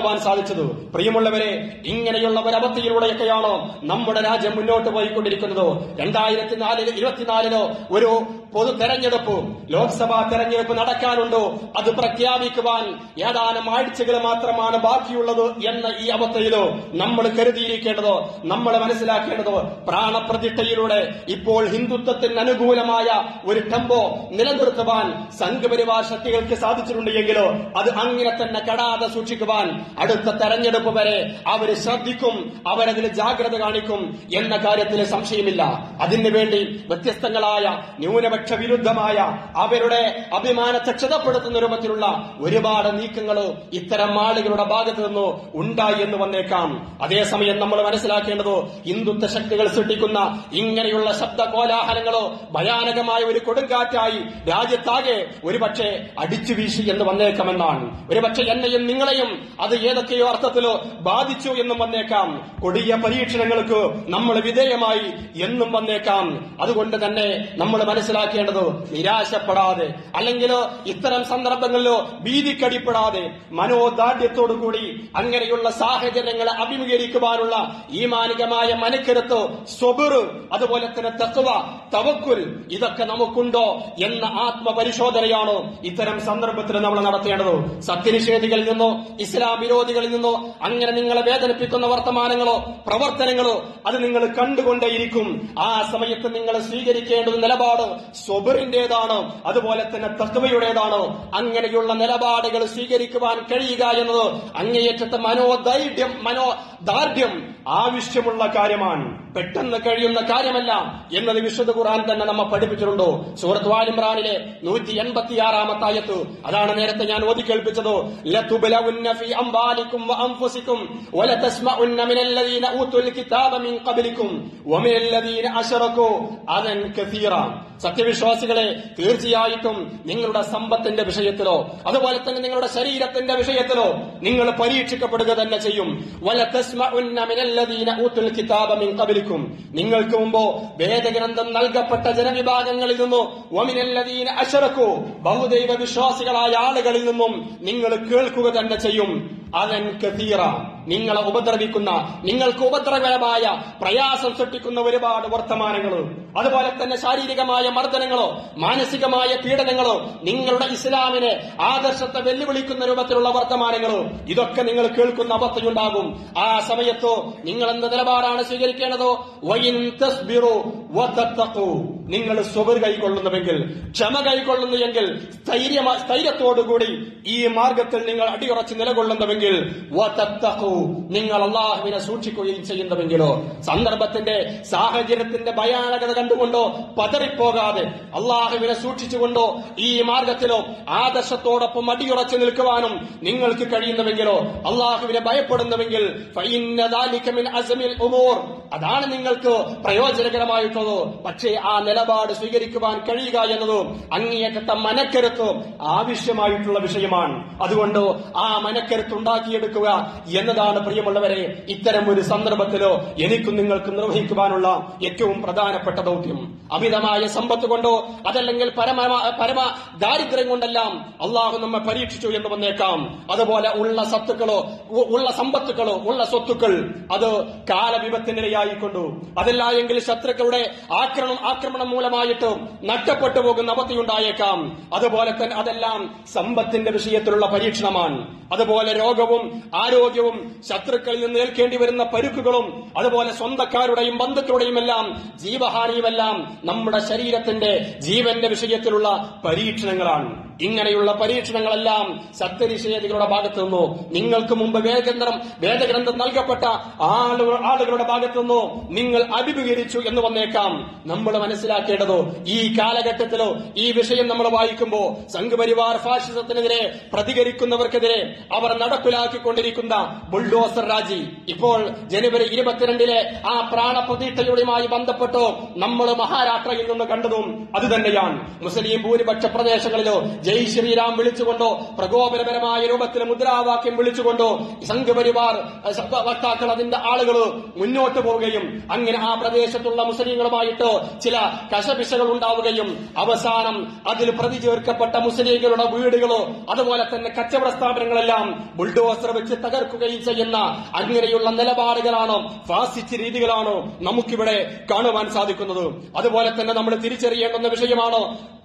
A: ഉണ്ടാവാൻ സാധിച്ചത് പ്രിയമുള്ളവരെ ഇങ്ങനെയുള്ള ഒരു അവസ്ഥയിലൂടെയൊക്കെയാണോ നമ്മുടെ രാജ്യം മുന്നോട്ട് പോയിക്കൊണ്ടിരിക്കുന്നത് രണ്ടായിരത്തി നാലില് ഇരുപത്തിനാലിലോ ഒരു പൊതു തെരഞ്ഞെടുപ്പ് ലോക്സഭാ തെരഞ്ഞെടുപ്പ് നടക്കാനുണ്ടോ അത് പ്രഖ്യാപിക്കുവാൻ ഏതാനും ആഴ്ചകൾ മാത്രമാണ് ബാക്കിയുള്ളത് എന്ന ഈ അവസ്ഥയിലോ നമ്മൾ കരുതിയിരിക്കേണ്ടതോ നമ്മൾ മനസ്സിലാക്കേണ്ടതോ പ്രാണപ്രതിഷ്ഠയിലൂടെ ഇപ്പോൾ ഹിന്ദുത്വത്തിന് അനുകൂലമായ ഒരു ടെമ്പോ നിലനിർത്തുവാൻ സംഘപരിവാർ ശക്തികൾക്ക് സാധിച്ചിട്ടുണ്ട് എങ്കിലോ അത് അങ്ങനെ തന്നെ കടാതെ സൂക്ഷിക്കുവാൻ അടുത്ത തെരഞ്ഞെടുപ്പ് വരെ അവര് ശ്രദ്ധിക്കും അവരതിൽ ജാഗ്രത കാണിക്കും എന്ന കാര്യത്തിൽ സംശയമില്ല അതിനു വേണ്ടി വ്യത്യസ്തങ്ങളായ ന്യൂനപക്ഷ വിരുദ്ധമായ അവരുടെ അഭിമാനത്തെ ക്ഷതപ്പെടുത്തുന്ന രൂപത്തിലുള്ള ഒരുപാട് നീക്കങ്ങൾ ഇത്തരം ആളുകളുടെ ഭാഗത്ത് നിന്ന് ഉണ്ടായി എന്ന് വന്നേക്കാം അതേസമയം നമ്മൾ മനസ്സിലാക്കേണ്ടത് ഹിന്ദുത്വ ശക്തികൾ സൃഷ്ടിക്കുന്ന ഇങ്ങനെയുള്ള ശബ്ദ കോലാഹലങ്ങളോ ഭയാനകമായ ഒരു കൊടുങ്കാറ്റായി രാജ്യത്താകെ ഒരുപക്ഷെ അടിച്ചു വീശി എന്ന് വന്നേക്കാമെന്നാണ് ഒരുപക്ഷെ എന്നെയും നിങ്ങളെയും അത് ഏതൊക്കെയോ അർത്ഥത്തിലോ ബാധിച്ചു എന്നും വന്നേക്കാം കൊടിയ പരീക്ഷണങ്ങൾക്ക് നമ്മൾ വിധേയമായി എന്നും വന്നേക്കാം അതുകൊണ്ട് തന്നെ നമ്മൾ മനസ്സിലാക്കേണ്ടത് നിരാശപ്പെടാതെ അല്ലെങ്കിൽ ഇത്തരം സന്ദർഭങ്ങളിലോ ഭീതിക്കടിപ്പെടാതെ മനോദാർഢ്യത്തോടുകൂടി അങ്ങനെയുള്ള സാഹചര്യങ്ങളെ അഭിമുഖീകരിക്കുവാനുള്ള ഈ മാനികമായ മനക്കരുത്ത് സ്വബിർ അതുപോലെ തന്നെ തത്വ തവക്കുൽ ഇതൊക്കെ നമുക്കുണ്ടോ എന്ന ആത്മപരിശോധനയാണോ ഇത്തരം സന്ദർഭത്തിൽ നമ്മൾ നടത്തേണ്ടത് സത്യനിഷേധികളിൽ നിന്നോ ഇസ്ലാം വിരോധികളിൽ നിന്നോ അങ്ങനെ നിങ്ങളെ വേദനിപ്പിക്കുന്ന വർത്തമാനങ്ങളോ പ്രവർത്തനങ്ങളോ അത് നിങ്ങൾ കണ്ടുകൊണ്ടേയിരിക്കും ആ സമയത്ത് നിങ്ങൾ സ്വീകരിക്കേണ്ടത് നിലപാട് സ്വബറിന്റേതാണ് അതുപോലെ തന്നെ തത്വയുടേതാണ് അങ്ങനെയുള്ള നിലപാടുകൾ സ്വീകരിക്കുവാൻ കഴിയുക എന്നത് അങ്ങേയറ്റത്തെ മനോധൈര്യം മനോദാർഢ്യം ആവശ്യമുള്ള കാര്യമാണ് പെട്ടെന്ന് കഴിയുന്ന കാര്യമല്ല എന്നത് വിശുദ്ധ ഖുർആൻ തന്നെ നമ്മെ പഠിപ്പിച്ചിട്ടുണ്ടോ സൂറത്ത് വാലിമ്രാനിലെ നൂറ്റി എൺപത്തിയാറാമത്തെ ആയത്ത് അതാണ് നേരത്തെ ഞാൻ ഓതി കേൾപ്പിച്ചത് ലതുബ്ലവുന്ന ഫീ അംവാലിക്കും വഅൻഫുസിക്കും വലതസ്മഉന്ന മിനല്ലദീന ഊതുൽ കിതാബ മിൻ ഖബ്ലിക്കും വമിനല്ലദീന അശറകൂ അദൻ കസീറ സത്യവിശ്വാസികളെ തീർച്ചയായിട്ടും നിങ്ങളുടെ സമ്പത്തിന്റെ വിഷയത്തിലോ അതുപോലെ തന്നെ നിങ്ങളുടെ ശരീരത്തിന്റെ വിഷയത്തിലോ നിങ്ങൾ പരീക്ഷിക്കപ്പെടുക തന്നെ ചെയ്യും വലതസ്മഉന്ന മിനല്ലദീന ഊതുൽ കിതാബ മിൻ ഖബ്ലിക്കും നിങ്ങൾക്ക് മുമ്പോ വേദഗ്രന്ഥം നൽകപ്പെട്ട ജനവിഭാഗങ്ങളിൽ നിന്നോ വമിനല്ലദീന അശറക്കു ബഹുദൈവ വിശ്വാസികളായ ആളുകളിൽ നിന്നും നിങ്ങൾ കേൾക്കുക തന്നെ ചെയ്യും അവൻ കതീറ നിങ്ങളെ ഉപദ്രവിക്കുന്ന നിങ്ങൾക്ക് ഉപദ്രവകരമായ പ്രയാസം സൃഷ്ടിക്കുന്ന ഒരുപാട് വർത്തമാനങ്ങൾ അതുപോലെ തന്നെ ശാരീരികമായ മർദ്ദനങ്ങളോ മാനസികമായ പീഡനങ്ങളോ നിങ്ങളുടെ ഇസ്ലാമിനെ ആദർശത്തെ വെല്ലുവിളിക്കുന്ന രൂപത്തിലുള്ള വർത്തമാനങ്ങളോ ഇതൊക്കെ നിങ്ങൾ കേൾക്കുന്ന അവസ്ഥയുണ്ടാകും ആ സമയത്തോ നിങ്ങൾ എന്ത് നിലപാടാണ് സ്വീകരിക്കേണ്ടതോ വൈൻ തസ്ബിറു വതത്തഖു നിങ്ങൾ സ്വബർ കൈക്കൊള്ളുന്നുവെങ്കിൽ ക്ഷമ കൈക്കൊള്ളുന്നു എങ്കിൽ സ്ഥൈര്യ സ്ഥൈര്യത്തോടുകൂടി ഈ മാർഗത്തിൽ നിങ്ങൾ അടിയുറച്ച് നിലകൊള്ളുന്നുവെങ്കിൽ വതത്തഖു നിങ്ങൾ അള്ളാഹുവിനെ സൂക്ഷിക്കുകയും ചെയ്യുന്നുവെങ്കിലോ സന്ദർഭത്തിന്റെ സാഹചര്യത്തിന്റെ ഭയാനകത കണ്ടുകൊണ്ടോ പതറിപ്പോകാതെ അള്ളാഹുവിനെ സൂക്ഷിച്ചുകൊണ്ടോ ഈ മാർഗത്തിലോ ആദർശത്തോടൊപ്പം അടിയുറച്ചു നിൽക്കുവാനും നിങ്ങൾക്ക് കഴിയുന്നുവെങ്കിലോ അള്ളാഹുവിനെ ഭയപ്പെടുന്നുവെങ്കിൽ ഫഇന്ന ദാലിക മിൻ അസ്മിൽ ഉമൂർ അതാണ് നിങ്ങൾക്ക് പ്രയോജനകരമായിട്ടുള്ളത് പക്ഷേ ആ നിലപാട് സ്വീകരിക്കുവാൻ കഴിയുക എന്നത് അങ്ങേയറ്റത്തെ മനക്കരുത്ത് ആവശ്യമായിട്ടുള്ള വിഷയമാണ് അതുകൊണ്ട് ആ മനക്കരുത്ത് ഉണ്ടാക്കിയെടുക്കുക എന്നതാണ് പ്രിയമുള്ളവരെ ഇത്തരം ഒരു സന്ദർഭത്തിലോ എനിക്കും നിങ്ങൾക്കും നിർവഹിക്കുവാനുള്ള ഏറ്റവും പ്രധാനപ്പെട്ട ദൗത്യം അമിതമായ സമ്പത്ത് കൊണ്ടോ അതല്ലെങ്കിൽ പരമ പരമ ദാരിദ്ര്യം കൊണ്ടെല്ലാം അള്ളാഹു നമ്മെ പരീക്ഷിച്ചു എന്ന് വന്നേക്കാം അതുപോലെ ഉള്ള സത്തുക്കളോ ഉ- ഉള്ള സമ്പത്തുക്കളോ ഉള്ള സ്വത്തുക്കൾ അത് കാലവിപത്തിനിരയായിക്കൊണ്ടു അതല്ല എങ്കിൽ ശത്രുക്കളുടെ ആക്രമണം ആക്രമണം മൂലമായിട്ട് നഷ്ടപ്പെട്ടു പോകുന്ന അവസ്ഥയുണ്ടായേക്കാം അതുപോലെ തന്നെ അതെല്ലാം സമ്പത്തിന്റെ വിഷയത്തിലുള്ള പരീക്ഷണമാണ് അതുപോലെ രോഗവും ആരോഗ്യവും ശത്രുക്കളിൽ നിന്ന് ഏൽക്കേണ്ടി വരുന്ന പരുക്കുകളും അതുപോലെ സ്വന്തക്കാരുടെയും ബന്ധുക്കളുടെയും എല്ലാം ജീവഹാനിയുമെല്ലാം നമ്മുടെ ശരീരത്തിന്റെ ജീവന്റെ വിഷയത്തിലുള്ള പരീക്ഷണങ്ങളാണ് ഇങ്ങനെയുള്ള പരീക്ഷണങ്ങളെല്ലാം സത്യനിഷേധികളുടെ ഭാഗത്തു നിന്നോ നിങ്ങൾക്ക് മുമ്പ് വേദഗ്രന്ഥം വേദഗ്രന്ഥം നൽകപ്പെട്ട ആളുകൾ ആളുകളുടെ ഭാഗത്തു നിന്നോ നിങ്ങൾ അഭിമുഖീകരിച്ചു എന്ന് വന്നേക്കാം നമ്മൾ മനസ്സിലാക്കേണ്ടതോ ഈ കാലഘട്ടത്തിലോ ഈ വിഷയം നമ്മൾ വായിക്കുമ്പോ സംഘപരിവാർ ഫാഷിസത്തിനെതിരെ പ്രതികരിക്കുന്നവർക്കെതിരെ അവർ നടപ്പിലാക്കിക്കൊണ്ടിരിക്കുന്ന ബുൾഡോസർ രാജി ഇപ്പോൾ ജനുവരി ഇരുപത്തിരണ്ടിലെ ആ പ്രാണപ്രതിഷ്ഠയുടെയുമായി ബന്ധപ്പെട്ടോ നമ്മൾ മഹാരാഷ്ട്രയിൽ നിന്ന് കണ്ടതും അത് തന്നെയാണ് മുസ്ലിം ഭൂരിപക്ഷ പ്രദേശങ്ങളിലോ
B: ജയ് ശ്രീരാം വിളിച്ചുകൊണ്ടോ പ്രകോപനപരമായ രൂപത്തിൽ മുദ്രാവാക്യം വിളിച്ചുകൊണ്ടോ സംഘപരിവാർ അഹ് സ- വക്താക്കൾ അതിന്റെ ആളുകൾ മുന്നോട്ട് പോവുകയും അങ്ങനെ ആ പ്രദേശത്തുള്ള മുസ്ലിങ്ങളുമായിട്ട് ചില കശപിശകൾ ഉണ്ടാവുകയും അവസാനം അതിൽ പ്രതി ചേർക്കപ്പെട്ട മുസ്ലിങ്ങളുടെ വീടുകളോ അതുപോലെ തന്നെ കച്ചവട സ്ഥാപനങ്ങളെല്ലാം ബുൾഡോസർ വെച്ച് തകർക്കുകയും ചെയ്യുന്ന അങ്ങനെയുള്ള നിലപാടുകളാണോ ഫാസിസ്റ്റ് രീതികളാണോ നമുക്കിവിടെ കാണുവാൻ സാധിക്കുന്നത് അതുപോലെ തന്നെ നമ്മൾ തിരിച്ചറിയേണ്ടുന്ന വിഷയമാണോ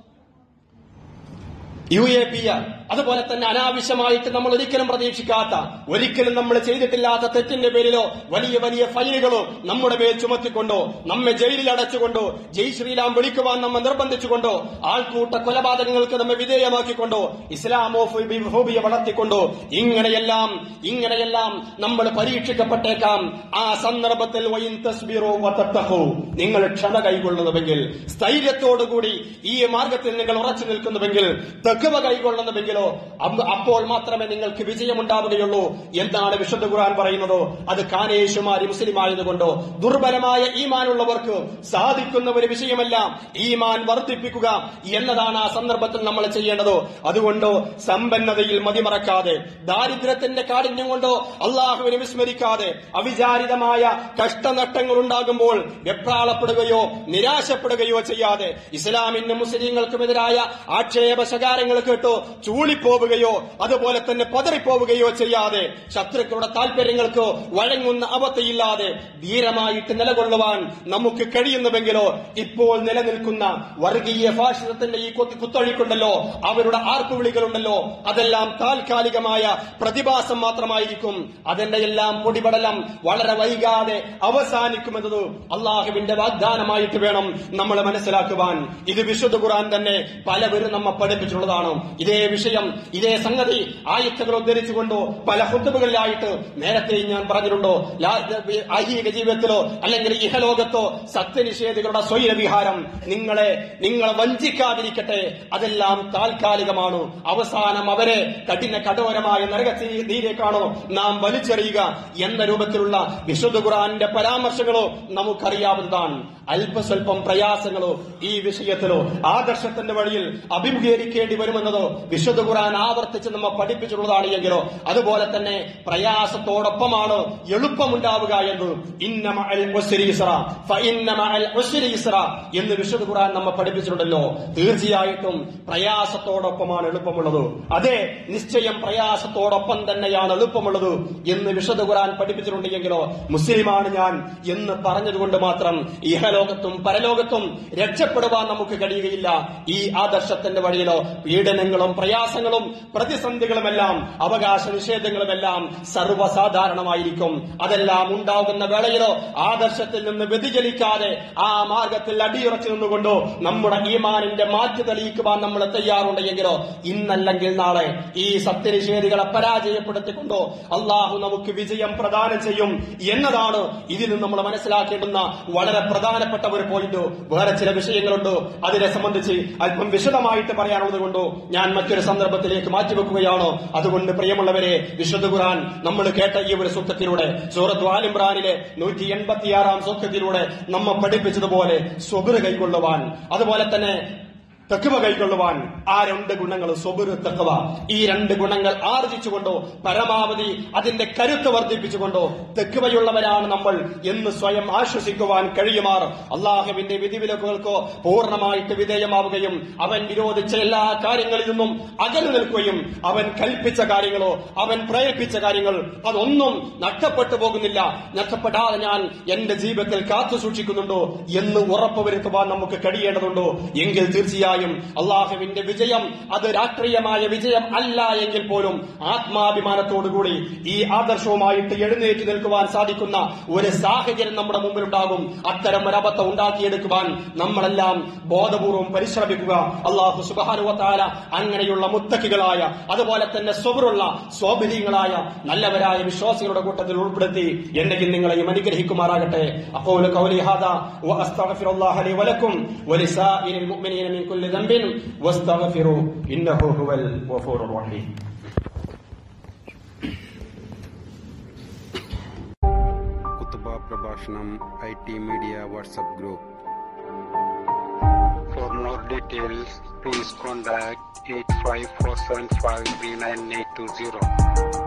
B: യു എ പി ആർ അതുപോലെ തന്നെ അനാവശ്യമായിട്ട് നമ്മൾ ഒരിക്കലും പ്രതീക്ഷിക്കാത്ത ഒരിക്കലും നമ്മൾ ചെയ്തിട്ടില്ലാത്ത തെറ്റിന്റെ പേരിലോ വലിയ വലിയ ഫൈനുകളോ നമ്മുടെ മേൽ ചുമത്തിക്കൊണ്ടോ നമ്മെ ജയിലിൽ അടച്ചുകൊണ്ടോ ജയ് ശ്രീരാം വിളിക്കുവാൻ നമ്മെ നിർബന്ധിച്ചുകൊണ്ടോ ആൾക്കൂട്ട കൊലപാതകങ്ങൾക്ക് നമ്മെ വിധേയമാക്കിക്കൊണ്ടോ ഇസ്ലാമോ ഹോബിയെ വളർത്തിക്കൊണ്ടോ ഇങ്ങനെയെല്ലാം ഇങ്ങനെയെല്ലാം നമ്മൾ പരീക്ഷിക്കപ്പെട്ടേക്കാം ആ സന്ദർഭത്തിൽ വയിൻ തസ്ബിറോ വതത്തഖു നിങ്ങൾ ക്ഷമ കൈകൊള്ളുന്നുവെങ്കിൽ സ്ഥൈര്യത്തോടുകൂടി ഈ മാർഗത്തിൽ നിങ്ങൾ ഉറച്ചു നിൽക്കുന്നുവെങ്കിൽ തെക്കുവ കൈകൊള്ളുന്നുവെങ്കിലോ അമ്പ- അപ്പോൾ മാത്രമേ നിങ്ങൾക്ക് വിജയമുണ്ടാവുകയുള്ളൂ എന്നാണ് വിശുദ്ധ ഖുർആൻ പറയുന്നത് അത് കാനേശുമാരി മുസ്ലിം ആയതുകൊണ്ടോ ദുർബലമായ ഈമാനുള്ളവർക്ക് സാധിക്കുന്ന ഒരു വിഷയമല്ല ഈമാൻ വർദ്ധിപ്പിക്കുക എന്നതാണ് ആ സന്ദർഭത്തിൽ നമ്മൾ ചെയ്യേണ്ടത് അതുകൊണ്ടോ സമ്പന്നതയിൽ മതിമറക്കാതെ ദാരിദ്ര്യത്തിന്റെ കാഠിന്യം കൊണ്ടോ അള്ളാഹുവിനെ വിസ്മരിക്കാതെ അവിചാരിതമായ കഷ്ടനഷ്ടങ്ങൾ ഉണ്ടാകുമ്പോൾ വെപ്രാളപ്പെടുകയോ നിരാശപ്പെടുകയോ ചെയ്യാതെ ഇസ്ലാമിനും മുസ്ലിങ്ങൾക്കുമെതിരായ ആക്ഷേപ ശകാരങ്ങൾ കേട്ടോ ചൂളിപ്പോവുകയോ അതുപോലെ തന്നെ പതറിപ്പോവുകയോ ചെയ്യാതെ ശത്രുക്കളുടെ താല്പര്യങ്ങൾക്ക് വഴങ്ങുന്ന അവസ്ഥയില്ലാതെ ധീരമായിട്ട് നിലകൊള്ളുവാൻ നമുക്ക് കഴിയുന്നുവെങ്കിലോ ഇപ്പോൾ നിലനിൽക്കുന്ന വർഗീയ ഫാഷിസത്തിന്റെ ഈ കുത്ത് കുത്തൊഴുക്കുണ്ടല്ലോ അവരുടെ ആർപ്പുവിളികളുണ്ടല്ലോ അതെല്ലാം താൽക്കാലികമായ പ്രതിഭാസം മാത്രമായിരിക്കും അതിന്റെ എല്ലാം പൊടിപടലം വളരെ വൈകാതെ അവസാനിക്കുമെന്നത് അള്ളാഹുവിന്റെ വാഗ്ദാനമായിട്ട് വേണം നമ്മൾ മനസ്സിലാക്കുവാൻ ഇത് വിശുദ്ധ ഖുർആൻ തന്നെ പലവരും നമ്മെ പഠിപ്പിച്ചിട്ടുള്ളതാണ് ഇതേ വിഷയം ഇതേ സംഗതി ആയുധങ്ങൾ ഉദ്ധരിച്ചുകൊണ്ടോ പല ഹുത്തുബുകളിലായിട്ട് നേരത്തെ ഞാൻ പറഞ്ഞിട്ടുണ്ടോ ലാ- ഐഹിക ജീവിതത്തിലോ അല്ലെങ്കിൽ ഇഹലോകത്തോ സത്യനിഷേധികളുടെ സ്വൈരവിഹാരം നിങ്ങളെ നിങ്ങളെ വഞ്ചിക്കാതിരിക്കട്ടെ അതെല്ലാം താൽക്കാലികമാണ് അവസാനം അവരെ കഠിന കഠോരമായ നരകത്തിലേക്കാണോ നാം വലിച്ചെറിയുക എന്ന രൂപത്തിലുള്ള വിശുദ്ധ ഖുർആന്റെ പരാമർശങ്ങളോ നമുക്കറിയാവുന്നതാണ് അല്പസ്വല്പം പ്രയാസങ്ങളോ ഈ വിഷയത്തിലോ ആദർശത്തിന്റെ വഴിയിൽ അഭിമുഖീകരിക്കേണ്ടി വരുമെന്നതോ വിശുദ്ധ ഖുർആൻ ആവർത്തിച്ച് നമ്മെ പഠിപ്പിച്ചിട്ടുള്ളതാണ് എങ്കിലോ അതുപോലെ തന്നെ പ്രയാസത്തോടൊപ്പമാണ് എളുപ്പമുണ്ടാവുക എന്ന് ഇന്ന മഅൽ ഉസ്രി യുസ്ര, ഫഇന്ന മഅൽ ഉസ്രി യുസ്ര എന്ന് വിശുദ്ധ ഖുർആൻ നമ്മെ പഠിപ്പിച്ചിട്ടുണ്ടല്ലോ തീർച്ചയായിട്ടും പ്രയാസത്തോടൊപ്പമാണ് എളുപ്പമുള്ളത് അതെ നിശ്ചയം പ്രയാസത്തോടൊപ്പം തന്നെയാണ് എളുപ്പമുള്ളത് എന്ന് വിശുദ്ധ ഖുർആൻ പഠിപ്പിച്ചിട്ടുണ്ട് എങ്കിലോ മുസ്ലിമാണ് ഞാൻ എന്ന് പറഞ്ഞതുകൊണ്ട് മാത്രം ഇഹലോകത്തും പരലോകത്തും രക്ഷപ്പെടുവാൻ നമുക്ക് കഴിയുകയില്ല ഈ ആദർശത്തിന്റെ വഴിയിലോ പീഡനങ്ങളും പ്രയാസങ്ങളും പ്രതിസന്ധികളുമെല്ലാം അവകാശ നിഷേധങ്ങളുമെല്ലാം സർവ്വസാധാരണമായിരിക്കും അതെല്ലാം ഉണ്ടാകുന്ന വേളയിലോ ആദർശത്തിൽ നിന്ന് വ്യതിചലിക്കാതെ ആ മാർഗത്തിൽ അടിയുറച്ചു നിന്നുകൊണ്ടോ നമ്മുടെ ഈമാനിന്റെ മാറ്റി തെളിയിക്കുവാൻ നമ്മൾ തയ്യാറുണ്ടെങ്കിലോ ഇന്നല്ലെങ്കിൽ നാളെ ഈ സത്യനിഷേധികളെ പരാജയപ്പെടുത്തിക്കൊണ്ടോ അള്ളാഹു നമുക്ക് വിജയം പ്രദാനം ചെയ്യും എന്നതാണ് ഇതിൽ നിന്ന് നമ്മൾ മനസ്സിലാക്കേണ്ടുന്ന വളരെ പ്രധാനപ്പെട്ട ഒരു പോയിന്റ് വേറെ ചില വിഷയങ്ങളുണ്ട് അതിനെ സംബന്ധിച്ച് അല്പം വിശദമായിട്ട് പറയാനുള്ളത് കൊണ്ടോ ഞാൻ മറ്റൊരു സന്ദർഭത്തിലേക്ക് മാറ്റിവെക്കുകയാണോ അതുകൊണ്ട് പ്രിയമുള്ളവരെ വിശുദ്ധ ഖുർആൻ നമ്മൾ കേട്ട ഈ ഒരു സൂക്തത്തിലൂടെ സൂറത്ത് ആലിംറാനിലെ നൂറ്റി എൺപത്തിയാറാം സൂക്തത്തിലൂടെ നമ്മെ പഠിപ്പിച്ചതുപോലെ സ്വബിറ് കൈക്കൊള്ളുവാൻ അതുപോലെ തന്നെ തെക്കുവ കൈക്കൊള്ളുവാൻ ആ രണ്ട് ഗുണങ്ങൾ സ്വബുര് തെക്കുവ ഈ രണ്ട് ഗുണങ്ങൾ ആർജിച്ചുകൊണ്ടോ പരമാവധി അതിന്റെ കരുത്ത് വർദ്ധിപ്പിച്ചുകൊണ്ടോ തെക്കുവയുള്ളവരാണ് നമ്മൾ എന്ന് സ്വയം ആശ്വസിക്കുവാൻ കഴിയുമാർ അള്ളാഹുവിന്റെ വിധിവിലക്കുകൾക്കോ പൂർണ്ണമായിട്ട് വിധേയമാവുകയും അവൻ വിരോധിച്ച എല്ലാ കാര്യങ്ങളിൽ നിന്നും അകന്നു നിൽക്കുകയും അവൻ കൽപ്പിച്ച കാര്യങ്ങളോ അവൻ പ്രേരിപ്പിച്ച കാര്യങ്ങൾ അതൊന്നും നഷ്ടപ്പെട്ടു പോകുന്നില്ല നഷ്ടപ്പെടാതെ ഞാൻ എന്റെ ജീവിതത്തിൽ കാത്തു സൂക്ഷിക്കുന്നുണ്ടോ എന്ന് ഉറപ്പുവരുത്തുവാൻ നമുക്ക് കഴിയേണ്ടതുണ്ടോ എങ്കിൽ തീർച്ചയായും അള്ളാഹുവിന്റെ വിജയം അത് രാഷ്ട്രീയമായ വിജയം അല്ല എങ്കിൽ പോലും ആത്മാഭിമാനത്തോടുകൂടി ഈ ആദർശവുമായിട്ട് എഴുന്നേറ്റ് നിൽക്കുവാൻ സാധിക്കുന്ന ഒരു സാഹചര്യം നമ്മുടെ മുമ്പിലുണ്ടാകും അത്തരം ഒരു അബദ്ധം ഉണ്ടാക്കിയെടുക്കുവാൻ നമ്മളെല്ലാം ബോധപൂർവം പരിശ്രമിക്കുക അള്ളാഹു സുബാനുവത്താല അങ്ങനെയുള്ള മുത്തക്കികളായ അതുപോലെ തന്നെ സ്വബറുള്ള സ്വാഭിനീയങ്ങളായ നല്ലവരായ വിശ്വാസികളുടെ കൂട്ടത്തിൽ ഉൾപ്പെടുത്തി എന്നെയും നിങ്ങളെയും അനുഗ്രഹിക്കുമാറാകട്ടെ അപ്പോൾ قولي هذا واستغفر الله لي ولكم ولسائر المؤمنين من كل ذنب واستغفروا انه هو الغفور الرحيم
C: കുത്തുബ പ്രഭാഷണം I T media WhatsApp group
D: For more details,
C: please contact 854753980.